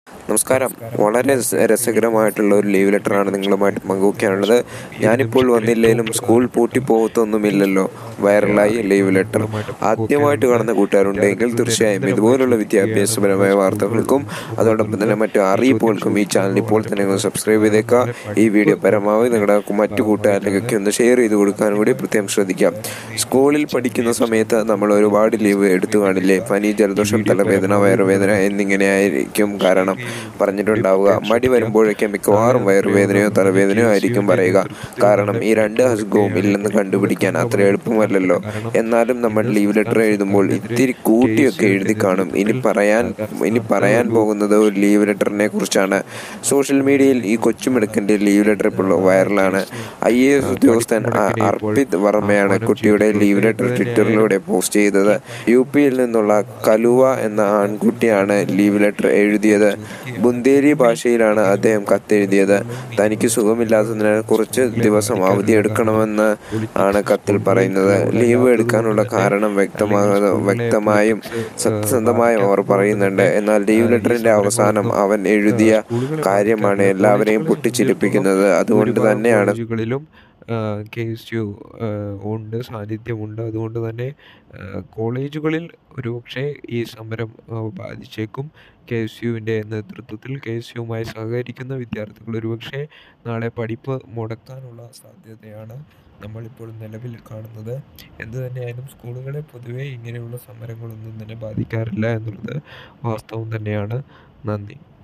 നമസ്കാരം വളരെ രസ- രസകരമായിട്ടുള്ള ഒരു ലീവ് ലെറ്ററാണ് നിങ്ങളുമായിട്ട് പങ്കുവയ്ക്കാനുള്ളത് ഞാനിപ്പോൾ വന്നില്ലെങ്കിലും സ്കൂൾ പൂട്ടി പോകത്തൊന്നുമില്ലല്ലോ വൈറലായി ലീവ് ലെറ്റർ ആദ്യമായിട്ട് കാണുന്ന കൂട്ടുകാരുണ്ടെങ്കിൽ തീർച്ചയായും ഇതുപോലുള്ള വിദ്യാഭ്യാസപരമായ വാർത്തകൾക്കും അതോടൊപ്പം തന്നെ മറ്റു അറിയിപ്പുകൾക്കും ഈ ചാനൽ ഇപ്പോൾ തന്നെ ഒന്ന് സബ്സ്ക്രൈബ് ചെയ്തേക്കുക ഈ വീഡിയോ പരമാവധി നിങ്ങളുടെ മറ്റു കൂട്ടുകാരിലേക്കൊക്കെ ഒന്ന് ഷെയർ ചെയ്ത് കൊടുക്കാൻ കൂടി പ്രത്യേകം ശ്രദ്ധിക്കാം സ്കൂളിൽ പഠിക്കുന്ന സമയത്ത് നമ്മൾ ഒരുപാട് ലീവ് എടുത്തു കാണില്ലേ പനി ജലദോഷം തലവേദന വയറുവേദന എന്നിങ്ങനെയായിരിക്കും കാരണം പറഞ്ഞിട്ടുണ്ടാവുക മടി വരുമ്പോഴേക്കും മിക്കവാറും വയറുവേദനയോ തലവേദനയോ ആയിരിക്കും പറയുക കാരണം ഈ രണ്ട് അസുഖവും ഇല്ലെന്ന് കണ്ടുപിടിക്കാൻ അത്ര എളുപ്പമല്ലല്ലോ എന്നാലും നമ്മൾ ലീവ് ലെറ്റർ എഴുതുമ്പോൾ ഇത്തിരി കൂട്ടിയൊക്കെ എഴുതി കാണും ഇനി പറയാൻ ഇനി പറയാൻ പോകുന്നത് ഒരു ലീവ് ലെറ്ററിനെ കുറിച്ചാണ് സോഷ്യൽ മീഡിയയിൽ ഈ കൊച്ചുമിടുക്കൻ്റെ ലീവ് ലെറ്റർ ഇപ്പോൾ വൈറലാണ് ഐ എ എസ് ഉദ്യോഗസ്ഥൻ അ- അർപ്പിത് വർമ്മയാണ് കുട്ടിയുടെ ലീവ് ലെറ്റർ ട്വിറ്ററിലൂടെ പോസ്റ്റ് ചെയ്തത് യു പിയിൽ നിന്നുള്ള കലുവ എന്ന ആൺകുട്ടിയാണ് ലീവ് ലെറ്റർ എഴുതിയത് ബുന്ദേരി ഭാഷയിലാണ് അദ്ദേഹം കത്തെഴുതിയത് തനിക്ക് സുഖമില്ലാത്തതിനാൽ കുറച്ച് ദിവസം അവധി എടുക്കണമെന്ന് ആണ് കത്തിൽ പറയുന്നത് ലീവ് എടുക്കാനുള്ള കാരണം വ്യക്തമാകുന്ന വ്യക്തമായും സത്യസന്ധമായും അവർ പറയുന്നുണ്ട് എന്നാൽ ലീവ് ലെറ്ററിന്റെ അവസാനം അവൻ എഴുതിയ കാര്യമാണ് എല്ലാവരെയും പൊട്ടിച്ചിരിപ്പിക്കുന്നത് അതുകൊണ്ട് തന്നെയാണ് കോളേജുകളിലും കെ എസ് യു ഉണ്ട് സാന്നിധ്യമുണ്ട് അതുകൊണ്ട് തന്നെ ആ, കോളേജുകളിൽ ഒരുപക്ഷെ ഈ സമരം ആ, ബാധിച്ചേക്കും കെ എസ് യുവിൻ്റെ നേതൃത്വത്തിൽ കെ എസ് യുവുമായി സഹകരിക്കുന്ന വിദ്യാർത്ഥികൾ ഒരുപക്ഷെ നാളെ പഠിപ്പ് മുടക്കാനുള്ള സാധ്യതയാണ് നമ്മളിപ്പോൾ നിലവിൽ കാണുന്നത് എന്ത് തന്നെയായാലും സ്കൂളുകളെ പൊതുവേ ഇങ്ങനെയുള്ള സമരങ്ങളൊന്നും തന്നെ ബാധിക്കാറില്ല എന്നുള്ളത് വാസ്തവം തന്നെയാണ് നന്ദി